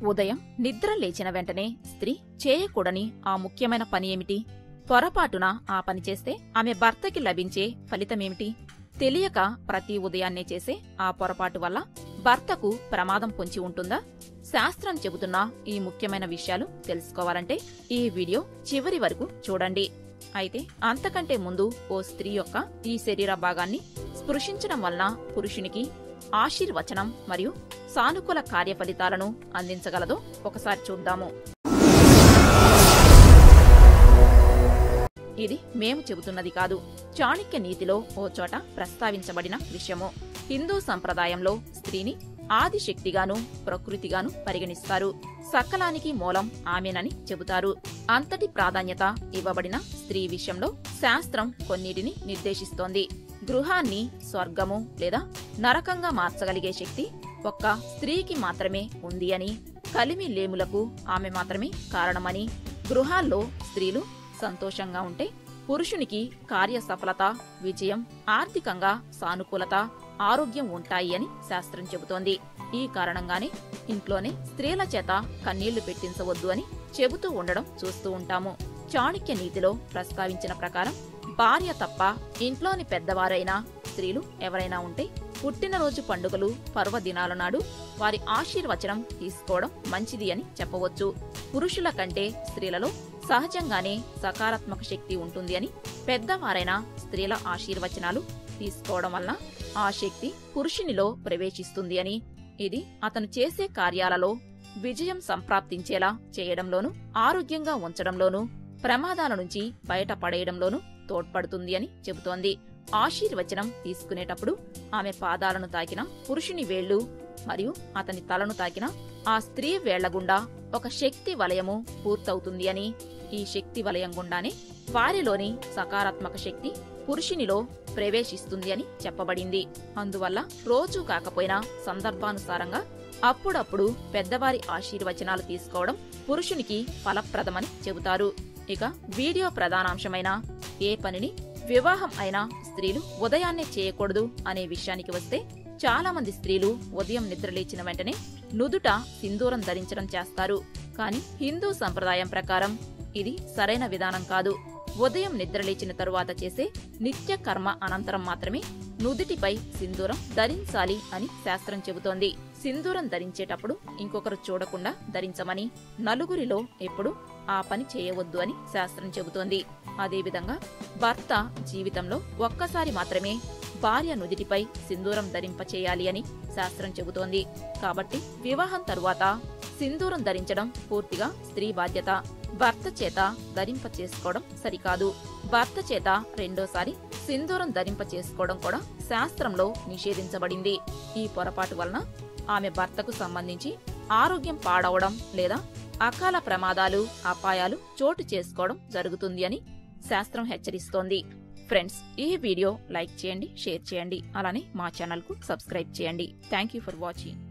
ఉదయం నిద్ర లేచిన వెంటనే స్త్రీ చేయకూడని ఆ ముఖ్యమైన పని ఏమిటి పొరపాటున ఆ పని చేస్తే ఆమె భర్తకి లభించే ఫలితమేమిటి తెలియక ప్రతి ఉదయాన్నే చేసే ఆ పొరపాటు వల్ల భర్తకు ప్రమాదం పొంచి ఉంటుందా శాస్త్రం చెబుతున్న ఈ ముఖ్యమైన విషయాలు తెలుసుకోవాలంటే ఈ వీడియో చివరి వరకు చూడండి అయితే అంతకంటే ముందు ఓ స్త్రీ యొక్క ఈ శరీర భాగాన్ని స్పృశించడం వలన పురుషునికి ఆశీర్వచనం మరియు సానుకూల కార్యఫలితాలను అందించగలదో ఒకసారి చూద్దాము ఇది మేము చెబుతున్నది కాదు చాణక్య నీతిలో ఓ చోట ప్రస్తావించబడిన విషయము హిందూ సంప్రదాయంలో స్త్రీని ఆదిశక్తిగాను ప్రకృతిగాను పరిగణిస్తారు సకలానికి మూలం ఆమెనని చెబుతారు అంతటి ప్రాధాన్యత ఇవ్వబడిన స్త్రీ విషయంలో శాస్త్రం కొన్నిటిని నిర్దేశిస్తోంది గృహాన్ని స్వర్గము లేదా నరకంగా మార్చగలిగే శక్తి ఒక్క స్త్రీకి మాత్రమే ఉంది అని కలిమి లేములకు ఆమె మాత్రమే కారణమని గృహాల్లో స్త్రీలు సంతోషంగా ఉంటే పురుషునికి కార్య సఫలత విజయం ఆర్థికంగా సానుకూలత ఆరోగ్యం ఉంటాయి అని శాస్త్రం చెబుతోంది ఈ కారణంగానే ఇంట్లోనే స్త్రీల చేత కన్నీళ్లు పెట్టించవద్దు అని చెబుతూ ఉండడం చూస్తూ ఉంటాము చాణక్య నీతిలో ప్రస్తావించిన ప్రకారం భార్య తప్ప ఇంట్లోని పెద్దవారైనా స్త్రీలు ఎవరైనా ఉంటే పుట్టినరోజు పండుగలు పర్వదినాల నాడు వారి ఆశీర్వచనం తీసుకోవడం మంచిది అని చెప్పవచ్చు పురుషుల కంటే స్త్రీలలో సహజంగానే సకారాత్మక శక్తి ఉంటుంది అని పెద్దవారైన స్త్రీల ఆశీర్వచనాలు తీసుకోవడం వల్ల ఆ శక్తి పురుషునిలో ప్రవేశిస్తుంది అని ఇది అతను చేసే కార్యాలలో విజయం సంప్రాప్తించేలా చేయడంలోనూ ఆరోగ్యంగా ఉంచడంలోనూ ప్రమాదాల నుంచి బయటపడేయడంలోనూ తోడ్పడుతుంది అని చెబుతోంది ఆశీర్వచనం తీసుకునేటప్పుడు ఆమె పాదాలను తాకిన పురుషుని వేళ్లు మరియు అతని తలను తాకిన ఆ స్త్రీ వేళ్ల గుండా ఒక శక్తి వలయము పూర్తవుతుంది అని ఈ శక్తి వలయం గుండానే వారిలోని సకారాత్మక శక్తి పురుషునిలో ప్రవేశిస్తుంది అని చెప్పబడింది అందువల్ల రోజూ కాకపోయినా సందర్భానుసారంగా అప్పుడప్పుడు పెద్దవారి ఆశీర్వచనాలు తీసుకోవడం పురుషునికి ఫలప్రదమని చెబుతారు ఇక వీడియో ప్రధానాంశమైన ఏ పనిని వివాహం అయినా స్త్రీలు ఉదయాన్నే చేయకూడదు అనే విషయానికి వస్తే చాలా మంది స్త్రీలు ఉదయం నిద్రలేచిన వెంటనే నుదుట సింధూరం ధరించడం చేస్తారు కానీ హిందూ సంప్రదాయం ప్రకారం ఇది సరైన విధానం కాదు ఉదయం నిద్రలేచిన తరువాత చేసే నిత్య కర్మ అనంతరం మాత్రమే నుదుటిపై సింధూరం ధరించాలి అని శాస్త్రం చెబుతోంది సింధూరం ధరించేటప్పుడు ఇంకొకరు చూడకుండా ధరించమని నలుగురిలో ఎప్పుడు ఆ పని చేయవద్దు అని శాస్త్రం చెబుతోంది అదేవిధంగా భర్త జీవితంలో ఒక్కసారి మాత్రమే భార్య నుదిటిపై సింధూరం ధరింపచేయాలి అని శాస్త్రం చెబుతోంది కాబట్టి వివాహం తరువాత సింధూరం ధరించడం పూర్తిగా స్త్రీ బాధ్యత భర్త చేత ధరింప చేసుకోవడం సరికాదు భర్త చేత రెండోసారి సింధూరం ధరింప చేసుకోవడం కూడా శాస్త్రంలో నిషేధించబడింది ఈ పొరపాటు వలన ఆమె భర్తకు సంబంధించి ఆరోగ్యం పాడవడం లేదా అకాల ప్రమాదాలు అపాయాలు చోటు చేసుకోవడం జరుగుతుంది అని శాస్త్రం హెచ్చరిస్తోంది ఫ్రెండ్స్ ఈ వీడియో లైక్ చేయండి షేర్ చేయండి అలానే మా ఛానల్కు సబ్స్క్రైబ్ చేయండి థ్యాంక్ యూ ఫర్ వాచింగ్